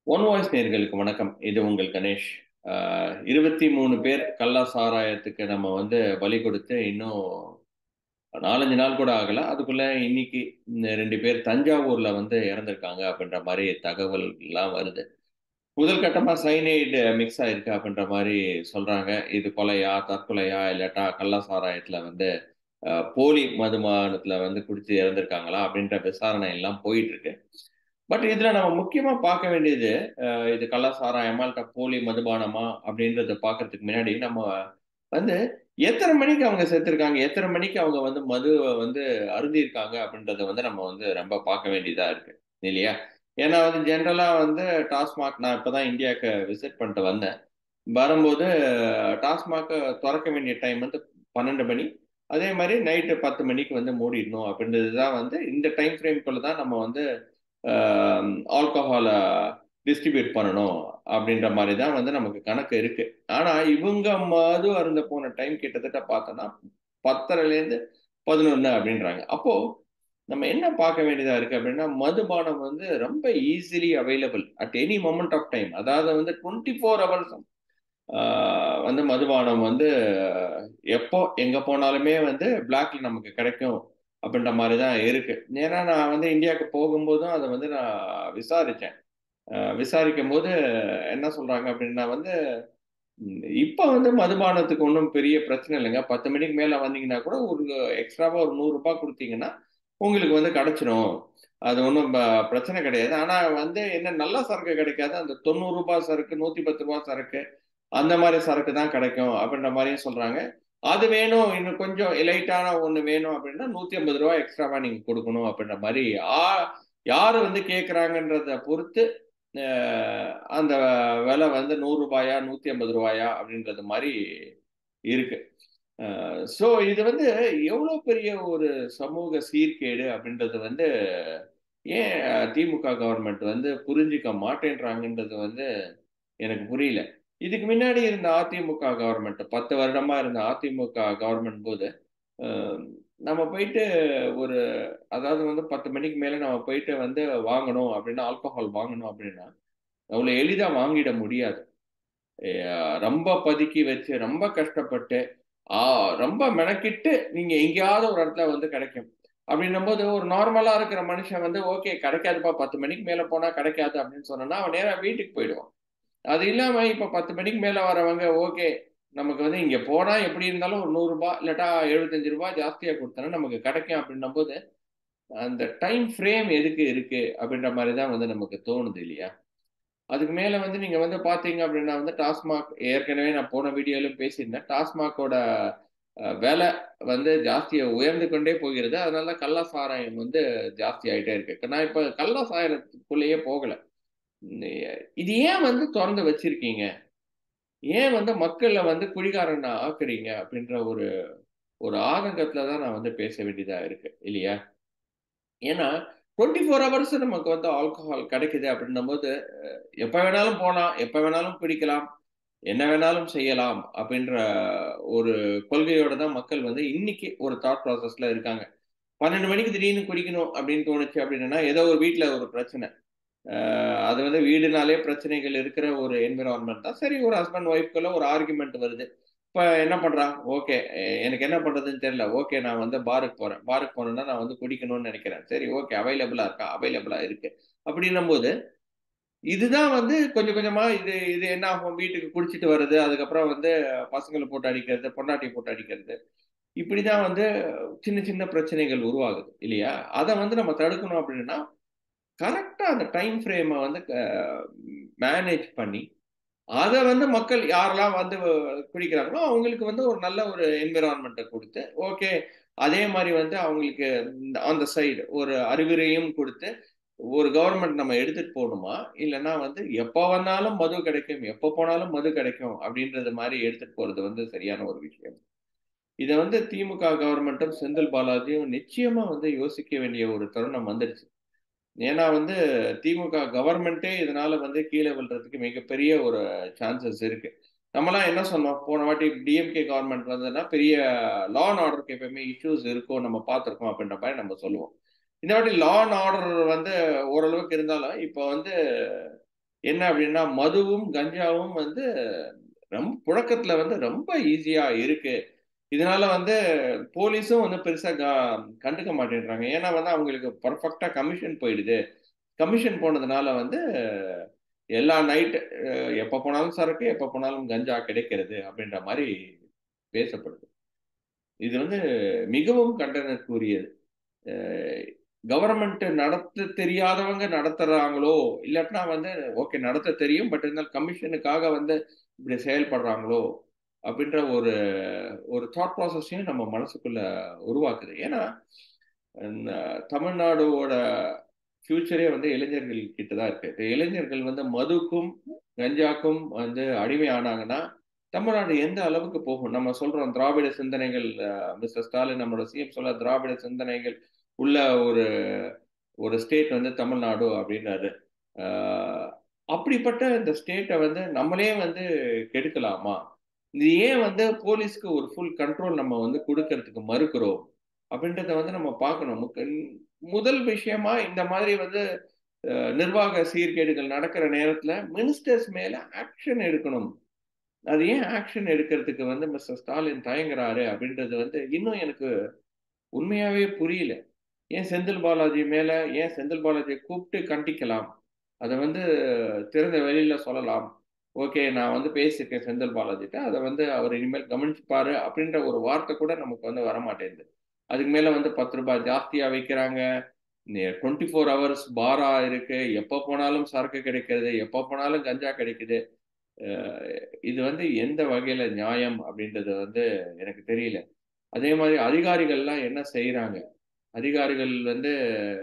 one voice நேர்களுக்கு வணக்கம் இது உங்கள் கணேஷ் இருபத்தி மூணு பேர் கள்ளா சாராயத்துக்கு நம்ம வந்து பலி கொடுத்து இன்னும் நாலஞ்சு நாள் கூட ஆகல அதுக்குள்ள இன்னைக்கு ரெண்டு பேர் தஞ்சாவூர்ல வந்து இறந்திருக்காங்க அப்படின்ற மாதிரி தகவல் எல்லாம் வருது முதல் கட்டமா சைனைடு மிக்ஸ் ஆயிருக்கு அப்படின்ற மாதிரி சொல்றாங்க இது கொலையா தற்கொலையா இல்லாட்டா கள்ளா சாராயத்துல வந்து போலி மதுமானத்துல வந்து குடிச்சு இறந்திருக்காங்களா அப்படின்ற விசாரணை எல்லாம் போயிட்டு இருக்கு பட் இதுல நம்ம முக்கியமா பார்க்க வேண்டியது இது கள்ளசாராயமா இல்ல போலி மதுபானமா அப்படின்றத பாக்குறதுக்கு முன்னாடி நம்ம வந்து எத்தனை மணிக்கு அவங்க செத்துருக்காங்க எத்தனை மணிக்கு அவங்க வந்து மதுவை வந்து அருந்திருக்காங்க அப்படின்றத வந்து நம்ம வந்து ரொம்ப பார்க்க வேண்டியதா இருக்கு இல்லையா ஏன்னா வந்து ஜென்ரலா வந்து டாஸ்மாக் நான் இப்பதான் இந்தியாவுக்கு விசிட் பண்ணிட்டு வந்தேன் வரும்போது டாஸ்மாக் திறக்க வேண்டிய டைம் வந்து பன்னெண்டு மணி அதே மாதிரி நைட்டு பத்து மணிக்கு வந்து மூடிடணும் அப்படின்றது தான் வந்து இந்த டைம் ஃப்ரேம்குள்ள தான் நம்ம வந்து ஆல்கஹாலை டிஸ்ட்ரிபியூட் பண்ணணும் அப்படின்ற மாதிரி தான் வந்து நமக்கு கணக்கு இருக்கு ஆனா இவங்க மது அருந்த போன டைம் கிட்டத்தட்ட பார்த்தோன்னா பத்தரைலேருந்து பதினொன்று அப்படின்றாங்க அப்போ நம்ம என்ன பார்க்க வேண்டியதா இருக்கு அப்படின்னா மதுபானம் வந்து ரொம்ப easily available at any moment of time அதாவது வந்து டுவெண்ட்டி ஃபோர் ஹவர்ஸ் வந்து மதுபானம் வந்து எப்போ எங்க போனாலுமே வந்து பிளாக்ல நமக்கு கிடைக்கும் அப்படின்ற மாதிரி தான் இருக்கு ஏன்னா நான் வந்து இந்தியாவுக்கு போகும்போதும் அதை வந்து நான் விசாரித்தேன் விசாரிக்கும் போது என்ன சொல்றாங்க அப்படின்னா வந்து இப்போ வந்து மதுபானத்துக்கு ஒன்றும் பெரிய பிரச்சனை இல்லைங்க பத்து மணிக்கு மேலே வந்தீங்கன்னா கூட ஒரு எக்ஸ்ட்ராவாக ஒரு நூறுரூபா கொடுத்தீங்கன்னா உங்களுக்கு வந்து கிடச்சிரும் அது ஒன்றும் பிரச்சனை கிடையாது ஆனால் வந்து என்ன நல்ல சரக்கு கிடைக்காது அந்த தொண்ணூறு ரூபாய் சரக்கு நூற்றி பத்து ரூபா சரக்கு அந்த மாதிரி சரக்கு தான் கிடைக்கும் அப்படின்ற மாதிரியும் சொல்கிறாங்க அது வேணும் இன்னும் கொஞ்சம் லைட்டான ஒன்று வேணும் அப்படின்னா நூற்றி ஐம்பது ரூபா எக்ஸ்ட்ராவா நீங்கள் கொடுக்கணும் அப்படின்ற மாதிரி ஆ யார் வந்து கேட்குறாங்கன்றத பொறுத்து அந்த விலை வந்து நூறு ரூபாயா நூற்றி ஐம்பது ரூபாயா அப்படின்றது மாதிரி இருக்கு ஸோ இது வந்து எவ்வளோ பெரிய ஒரு சமூக சீர்கேடு அப்படின்றது வந்து ஏன் திமுக கவர்மெண்ட் வந்து புரிஞ்சிக்க மாட்டேன்றாங்கன்றது வந்து எனக்கு புரியல இதுக்கு முன்னாடி இருந்த அதிமுக கவர்மெண்ட் பத்து வருடமா இருந்த அதிமுக கவர்மெண்ட் போது நம்ம போயிட்டு ஒரு அதாவது வந்து பத்து மணிக்கு மேலே நம்ம போயிட்டு வந்து வாங்கணும் அப்படின்னா ஆல்கஹால் வாங்கணும் அப்படின்னா அவ்வளோ எளிதாக வாங்கிட முடியாது ரொம்ப பதுக்கி வச்சு ரொம்ப கஷ்டப்பட்டு ரொம்ப மெனக்கிட்டு நீங்க எங்கேயாவது ஒரு இடத்துல வந்து கிடைக்கும் அப்படின்னும் போது ஒரு நார்மலா இருக்கிற மனுஷன் வந்து ஓகே கிடைக்காதுப்பா பத்து மணிக்கு மேல போனா கிடைக்காது அப்படின்னு சொன்னா அவன் நேரம் வீட்டுக்கு போயிடுவான் அது இல்லாம இப்ப பத்து மணிக்கு மேல வரவங்க ஓகே நமக்கு வந்து இங்க போனா எப்படி இருந்தாலும் ஒரு நூறு ரூபாய் இல்லாட்டா எழுபத்தஞ்சு ரூபாய் ஜாஸ்தியா கொடுத்தனா நமக்கு கிடைக்கும் அப்படின்னும் போது அந்த டைம் ஃப்ரேம் எதுக்கு இருக்கு அப்படின்ற மாதிரி தான் வந்து நமக்கு தோணுது இல்லையா அதுக்கு மேல வந்து நீங்க வந்து பாத்தீங்க அப்படின்னா வந்து டாஸ்மாக் ஏற்கனவே நான் போன வீடியோலையும் பேசியிருந்தேன் டாஸ்மாகோட விலை வந்து ஜாஸ்தியை உயர்ந்து கொண்டே போகிறது அதனால கள்ள சாராயம் வந்து ஜாஸ்தி ஆகிட்டே இருக்கு நான் இப்போ கள்ள சாராயத்துக்குள்ளேயே போகலை இது ஏன் வந்து திறந்து வச்சிருக்கீங்க ஏன் வந்து மக்களை வந்து குடிகாரன் ஆக்குறீங்க அப்படின்ற ஒரு ஒரு ஆதங்கத்துல தான் நான் வந்து பேச வேண்டியதா இருக்கு இல்லையா ஏன்னா டுவெண்ட்டி ஃபோர் ஹவர்ஸ் நமக்கு வந்து ஆல்கஹால் கிடைக்குது அப்படின்னும் போது எப்போ வேணாலும் போகலாம் எப்போ வேணாலும் பிடிக்கலாம் என்ன வேணாலும் செய்யலாம் அப்படின்ற ஒரு கொள்கையோட தான் மக்கள் வந்து இன்னைக்கு ஒரு தாட் ப்ராசஸ்ல இருக்காங்க பன்னெண்டு மணிக்கு திடீர்னு குடிக்கணும் அப்படின்னு தோணுச்சு அப்படின்னா ஏதோ ஒரு வீட்டில் ஒரு பிரச்சனை அது வந்து வீடுனாலே பிரச்சனைகள் இருக்கிற ஒரு என்விரான்மெண்ட் தான் சரி ஒரு ஹஸ்பண்ட் ஒய்ஃப்குள்ள ஒரு ஆர்குமெண்ட் வருது இப்போ என்ன பண்ணுறான் ஓகே எனக்கு என்ன பண்ணுறதுன்னு தெரியல ஓகே நான் வந்து பாருக்கு போகிறேன் பாருக்கு போனேன்னா நான் வந்து குடிக்கணும்னு நினைக்கிறேன் சரி ஓகே அவைலபிளாக இருக்கா அவைலபிளாக இருக்கு அப்படின்னும் போது இதுதான் வந்து கொஞ்சம் கொஞ்சமா இது இது என்ன ஆகும் வீட்டுக்கு குடிச்சிட்டு வருது அதுக்கப்புறம் வந்து பசங்களை போட்டு அடிக்கிறது பொண்டாட்டி போட்டு அடிக்கிறது இப்படிதான் வந்து சின்ன சின்ன பிரச்சனைகள் உருவாகுது இல்லையா அதை வந்து நம்ம தடுக்கணும் அப்படின்னா கரெக்டா அந்த டைம் ஃப்ரேமை வந்து மேனேஜ் பண்ணி அதை வந்து மக்கள் யாரெல்லாம் வந்து குடிக்கிறாங்களோ அவங்களுக்கு வந்து ஒரு நல்ல ஒரு என்விரான்மெண்ட்டை கொடுத்து ஓகே அதே மாதிரி வந்து அவங்களுக்கு அந்த சைடு ஒரு அறிவுரையும் கொடுத்து ஒரு கவர்மெண்ட் நம்ம எடுத்துட்டு போகணுமா இல்லைன்னா வந்து எப்போ வந்தாலும் மது கிடைக்கும் எப்போ போனாலும் மது கிடைக்கும் அப்படின்றது மாதிரி எடுத்துட்டு போறது வந்து சரியான ஒரு விஷயம் இதை வந்து திமுக கவர்மெண்ட்டும் செந்தில் பாலாஜியும் நிச்சயமா வந்து யோசிக்க வேண்டிய ஒரு தருணம் வந்துடுச்சு ஏன்னா வந்து திமுக கவர்மெண்ட்டே இதனால வந்து கீழே விழுறதுக்கு மிகப்பெரிய ஒரு சான்சஸ் இருக்கு நம்மலாம் என்ன சொன்னோம் போன வாட்டி டிஎம்கே கவர்மெண்ட் வந்ததுன்னா பெரிய லா அண்ட் ஆர்டருக்கு எப்பயுமே இஷ்யூஸ் இருக்கும் நம்ம பார்த்துருக்கோம் அப்படின்ற மாதிரி நம்ம சொல்லுவோம் இந்த வாட்டி லா அண்ட் ஆர்டர் வந்து ஓரளவுக்கு இருந்தாலும் இப்போ வந்து என்ன அப்படின்னா மதுவும் கஞ்சாவும் வந்து ரொம்ப புழக்கத்துல வந்து ரொம்ப ஈஸியா இருக்கு இதனால வந்து போலீஸும் வந்து பெருசா க- கண்டுக்க மாட்டேன்றாங்க ஏன்னா வந்து அவங்களுக்கு பர்ஃபெக்டா கமிஷன் போயிடுது கமிஷன் போனதுனால வந்து எல்லா நைட் எப்ப போனாலும் சரக்கு எப்ப போனாலும் கஞ்சா கிடைக்கிறது அப்படின்ற மாதிரி பேசப்படுது இது வந்து மிகவும் கண்டனத்துக்குரியது கவர்மெண்ட் நடத்த தெரியாதவங்க நடத்துறாங்களோ இல்லாட்டினா வந்து ஓகே நடத்த தெரியும் பட் இருந்தாலும் கமிஷனுக்காக வந்து இப்படி செயல்படுறாங்களோ அப்படின்ற ஒரு ஒரு தாட் ப்ராசஸையும் நம்ம மனசுக்குள்ள உருவாக்குது ஏன்னா இந்த தமிழ்நாடோட ஃபியூச்சரே வந்து இளைஞர்கள் கிட்ட தான் இருக்கு இந்த இளைஞர்கள் வந்து மதுக்கும் கஞ்சாக்கும் வந்து அடிமை ஆனாங்கன்னா தமிழ்நாடு எந்த அளவுக்கு போகும் நம்ம சொல்றோம் திராவிட சிந்தனைகள் மிஸ்டர் ஸ்டாலின் நம்மளோட சிஎம் சொல்ல திராவிட சிந்தனைகள் உள்ள ஒரு ஒரு ஸ்டேட் வந்து தமிழ்நாடு அப்படின்றாரு ஆஹ் அப்படிப்பட்ட இந்த ஸ்டேட்டை வந்து நம்மளே வந்து கெடுக்கலாமா இது ஏன் வந்து போலீஸ்க்கு ஒரு ஃபுல் கண்ட்ரோல் நம்ம வந்து கொடுக்கறதுக்கு மறுக்கிறோம் அப்படின்றத வந்து நம்ம பார்க்கணும் முக்க- முதல் விஷயமா இந்த மாதிரி வந்து அஹ், நிர்வாக சீர்கேடுகள் நடக்கிற நேரத்துல மினிஸ்டர்ஸ் மேல ஆக்ஷன் எடுக்கணும் அது ஏன் ஆக்ஷன் எடுக்கிறதுக்கு வந்து மிஸ்டர் ஸ்டாலின் தயங்குறாரு அப்படின்றது வந்து இன்னும் எனக்கு உண்மையாவே புரியல ஏன் செந்தில் பாலாஜி மேல ஏன் செந்தில் பாலாஜியை கூப்பிட்டு கண்டிக்கலாம் அதை வந்து திறந்த வெளியில சொல்லலாம் ஓகே நான் வந்து பேசியிருக்கேன் செந்தில் பாலாஜிட்ட அதை வந்து அவர் இனிமேல் கவனிச்சுப்பாரு அப்படின்ற ஒரு வார்த்தை கூட நமக்கு வந்து வரமாட்டேங்குது அதுக்கு மேல வந்து பத்து ரூபாய் ஜாஸ்தியா வைக்கிறாங்க டுவெண்ட்டி ஃபோர் ஹவர்ஸ் பாரா இருக்கு எப்போ போனாலும் சரக்கு கிடைக்கிறது எப்போ போனாலும் கஞ்சா கிடைக்குது அஹ் இது வந்து எந்த வகையில நியாயம் அப்படின்றது வந்து எனக்கு தெரியல அதே மாதிரி அதிகாரிகள்லாம் என்ன செய்யறாங்க அதிகாரிகள் வந்து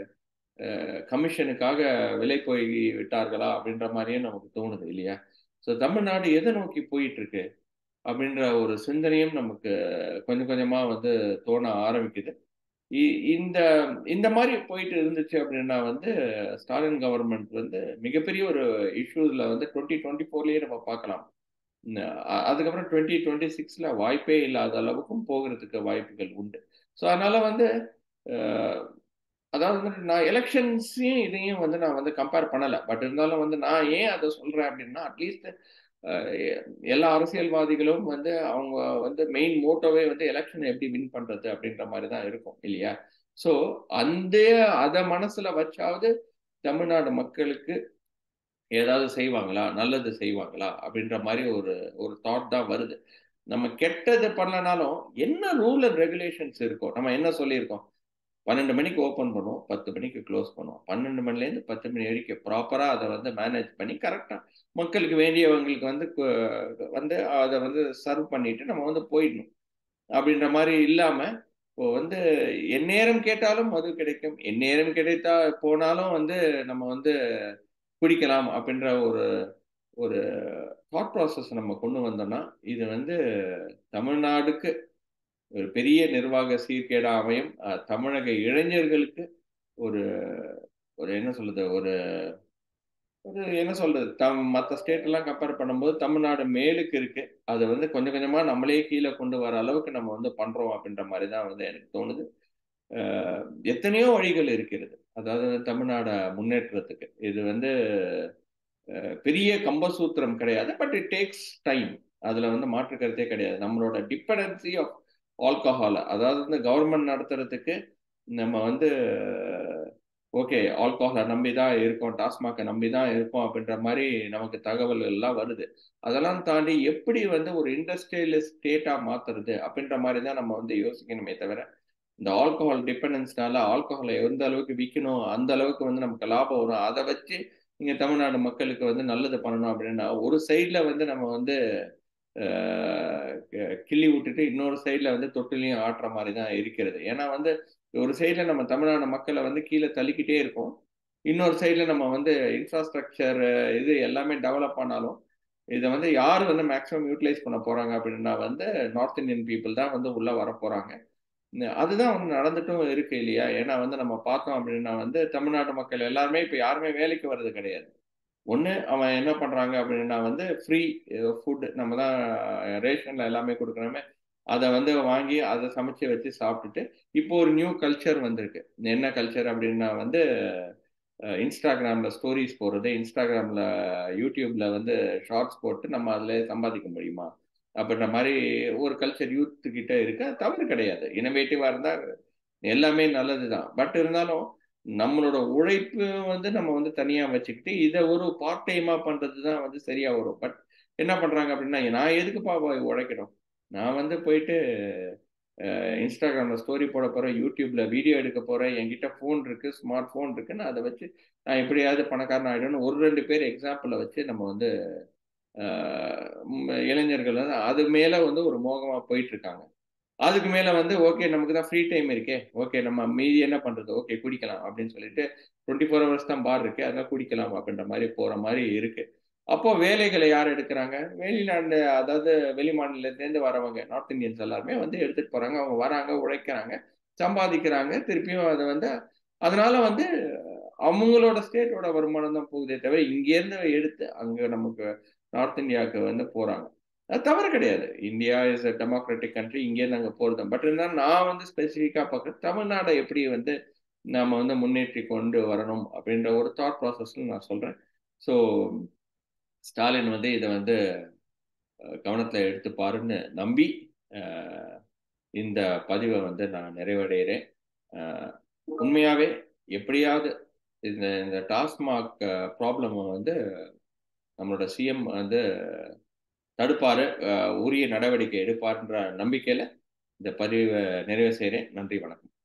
கமிஷனுக்காக விலை போய் விட்டார்களா அப்படின்ற மாதிரியே நமக்கு தோணுது இல்லையா ஸோ தமிழ்நாடு எதை நோக்கி போயிட்டு இருக்கு அப்படின்ற ஒரு சிந்தனையும் நமக்கு கொஞ்சம் கொஞ்சமா வந்து தோண ஆரம்பிக்குது இ- இந்த இந்த மாதிரி போயிட்டு இருந்துச்சு அப்படின்னா வந்து ஸ்டாலின் கவர்மெண்ட் வந்து மிகப்பெரிய ஒரு இஷ்யூஸ்ல வந்து டுவெண்ட்டி டுவெண்ட்டி ஃபோர்லயே நம்ம பார்க்கலாம் ந- அ- அதுக்கப்புறம் டுவெண்ட்டி டுவெண்ட்டி சிக்ஸ்ல வாய்ப்பே இல்லாத அளவுக்கும் போகிறதுக்கு வாய்ப்புகள் உண்டு ஸோ அதனால வந்து அஹ், அதாவது வந்து நான் எலெக்ஷன்ஸையும் இதையும் வந்து நான் வந்து கம்பேர் பண்ணலை பட் இருந்தாலும் வந்து நான் ஏன் அதை சொல்றேன் அப்படின்னா அட்லீஸ்ட் எல்லா அரசியல்வாதிகளும் வந்து அவங்க வந்து மெயின் மோட்டோவே வந்து எலெக்ஷன் எப்படி வின் பண்றது அப்படின்ற மாதிரி தான் இருக்கும் இல்லையா ஸோ அந்த அதை மனசுல வச்சாவது தமிழ்நாடு மக்களுக்கு ஏதாவது செய்வாங்களா நல்லது செய்வாங்களா அப்படின்ற மாதிரி ஒரு ஒரு தாட் தான் வருது நம்ம கெட்டது பண்ணலனாலும் என்ன ரூல் அண்ட் ரெகுலேஷன்ஸ் இருக்கும் நம்ம என்ன சொல்லியிருக்கோம் பன்னெண்டு மணிக்கு ஓப்பன் பண்ணுவோம் பத்து மணிக்கு க்ளோஸ் பண்ணுவோம் பன்னெண்டு மணிலேருந்து பத்து மணி வரைக்கும் ப்ராப்பராக அதை வந்து மேனேஜ் பண்ணி கரெக்டாக மக்களுக்கு வேண்டியவங்களுக்கு வந்து கு- வந்து அதை வந்து சர்வ் பண்ணிட்டு நம்ம வந்து போயிடணும் அப்படின்ற மாதிரி இல்லாமல் இப்போ வந்து எந்நேரம் கேட்டாலும் மது கிடைக்கும் எந்நேரம் கிடைத்தா போனாலும் வந்து நம்ம வந்து குடிக்கலாம் அப்படின்ற ஒரு ஒரு தாட் ப்ராசஸ் நம்ம கொண்டு வந்தோம்னா இது வந்து தமிழ்நாடுக்கு ஒரு பெரிய நிர்வாக சீர்கேடா அமையும் அஹ், தமிழக இளைஞர்களுக்கு ஒரு ஒரு என்ன சொல்றது ஒரு ஒரு என்ன சொல்றது தம் மற்ற ஸ்டேட் எல்லாம் கம்பேர் பண்ணும்போது தமிழ்நாடு மேலுக்கு இருக்கு அதை வந்து கொஞ்சம் கொஞ்சமா நம்மளே கீழே கொண்டு வர அளவுக்கு நம்ம வந்து பண்றோம் அப்படின்ற மாதிரி தான் வந்து எனக்கு தோணுது அஹ், எத்தனையோ வழிகள் இருக்கிறது அதாவது தமிழ்நாட முன்னேற்றத்துக்கு இது வந்து அஹ், பெரிய கம்பசூத்திரம் கிடையாது பட் இட் டேக்ஸ் டைம் அதுல வந்து மாற்று கருத்தே கிடையாது நம்மளோட டிபெண்டன்சி ஆஃப் ஆல்கஹால் அதாவது வந்து கவர்மெண்ட் நடத்துறதுக்கு நம்ம வந்து ஓகே ஆல்கஹாலை நம்பி தான் இருக்கோம் டாஸ்மாகை நம்பி தான் இருக்கோம் அப்படின்ற மாதிரி நமக்கு தகவல்கள் எல்லாம் வருது அதெல்லாம் தாண்டி எப்படி வந்து ஒரு இண்டஸ்ட்ரியலிஸ்ட் ஸ்டேட்டா மாத்துறது அப்படின்ற மாதிரி தான் நம்ம வந்து யோசிக்கணுமே தவிர இந்த ஆல்கஹால் டிபெண்டன்ஸ்னால ஆல்கஹாலை எந்த அளவுக்கு விற்கணும் அந்த அளவுக்கு வந்து நமக்கு லாபம் வரும் அதை வச்சு இங்க தமிழ்நாடு மக்களுக்கு வந்து நல்லது பண்ணணும் அப்படின்னா ஒரு சைட்ல வந்து நம்ம வந்து அஹ், கி- கிள்ளி விட்டுட்டு இன்னொரு சைட்ல வந்து தொட்டிலையும் ஆட்டுற மாதிரி தான் இருக்கிறது ஏன்னா வந்து ஒரு சைட்ல நம்ம தமிழ்நாடு மக்களை வந்து கீழே தள்ளிக்கிட்டே இருக்கோம் இன்னொரு சைட்ல நம்ம வந்து இன்ஃப்ராஸ்ட்ரக்சர் இது எல்லாமே டெவலப் ஆனாலும் இதை வந்து யார் வந்து மேக்ஸிமம் யூட்டிலைஸ் பண்ண போறாங்க அப்படின்னா வந்து நார்த் இந்தியன் பீப்புள் தான் வந்து உள்ள வர போறாங்க இந்த- அதுதான் வந்து நடந்துட்டும் இருக்கு இல்லையா ஏன்னா வந்து நம்ம பார்த்தோம் அப்படின்னா வந்து தமிழ்நாட்டு மக்கள் எல்லாருமே இப்போ யாருமே வேலைக்கு வர்றது கிடையாது ஒன்று அவன் என்ன பண்ணுறாங்க அப்படின்னா வந்து ஃப்ரீ ஃபுட் நம்ம தான் ரேஷனில் எல்லாமே கொடுக்குறோமே அதை வந்து வாங்கி அதை சமைச்சு வச்சு சாப்பிட்டுட்டு இப்போ ஒரு நியூ கல்ச்சர் வந்திருக்கு என்ன கல்ச்சர் அப்படின்னா வந்து இன்ஸ்டாகிராமில் ஸ்டோரிஸ் போடுறது இன்ஸ்டாகிராமில் யூடியூப்பில் வந்து ஷார்ட்ஸ் போட்டு நம்ம அதில் சம்பாதிக்க முடியுமா அப்படின்ற மாதிரி ஒரு கல்ச்சர் யூத்து கிட்ட இருக்க தவறு கிடையாது இனோவேட்டிவாக இருந்தால் எல்லாமே நல்லது தான் பட் இருந்தாலும் நம்மளோட உழைப்பு வந்து நம்ம வந்து தனியாக வச்சுக்கிட்டு இதை ஒரு பார்ட் டைமாக பண்ணுறது தான் வந்து சரியாக வரும் பட் என்ன பண்ணுறாங்க அப்படின்னா நான் எதுக்குப்பா உழைக்கணும் நான் வந்து போயிட்டு இன்ஸ்டாகிராமில் ஸ்டோரி போட போகிறேன் யூடியூப்பில் வீடியோ எடுக்க போகிறேன் என்கிட்ட ஃபோன் இருக்குது ஸ்மார்ட் ஃபோன் இருக்குது நான் அதை வச்சு நான் எப்படியாவது பணக்காரன் ஆகிடணும் ஒரு ரெண்டு பேர் எக்ஸாம்பிளை வச்சு நம்ம வந்து இளைஞர்கள் வந்து அது மேலே வந்து ஒரு மோகமாக போயிட்டுருக்காங்க அதுக்கு மேலே வந்து ஓகே நமக்கு தான் ஃப்ரீ டைம் இருக்கே ஓகே நம்ம மீதி என்ன பண்ணுறது ஓகே குடிக்கலாம் அப்படின்னு சொல்லிட்டு டுவெண்ட்டி ஃபோர் ஹவர்ஸ் தான் பார் இருக்கு அதான் குடிக்கலாம் அப்படின்ற மாதிரி போகிற மாதிரி இருக்கு அப்போ வேலைகளை யார் எடுக்கிறாங்க வெளிநாடு அதாவது வெளி மாநிலத்திலேருந்து வரவங்க நார்த் இந்தியன்ஸ் எல்லாருமே வந்து எடுத்துகிட்டு போகிறாங்க அவங்க வராங்க உழைக்கிறாங்க சம்பாதிக்கிறாங்க திருப்பியும் அதை வந்து அதனால வந்து அவங்களோட ஸ்டேட்டோட வருமானம் தான் போகுதே தவிர இங்கேருந்து எடுத்து அங்கே நமக்கு நார்த் இந்தியாவுக்கு வந்து போகிறாங்க அது தவறு கிடையாது India is a democratic country இங்கேருந்து அங்கே போகிறது பட் இருந்தாலும் நான் வந்து ஸ்பெசிஃபிக்காக பார்க்குறேன் தமிழ்நாடை எப்படி வந்து நம்ம வந்து முன்னேற்றி கொண்டு வரணும் அப்படின்ற ஒரு தாட் ப்ராசஸ்ல நான் சொல்கிறேன் ஸோ ஸ்டாலின் வந்து இதை வந்து கவனத்தில் எடுத்துப்பாருன்னு நம்பி இந்த பதிவை வந்து நான் நிறைவடைகிறேன் உண்மையாகவே எப்படியாவது இந்த இந்த டாஸ்மாக் ப்ராப்ளமை வந்து நம்மளோட சிஎம் வந்து தடுப்பாரு உரிய நடவடிக்கை எடுப்பார்ன்ற நம்பிக்கையில் இந்த பதிவை நிறைவு செய்கிறேன் நன்றி வணக்கம்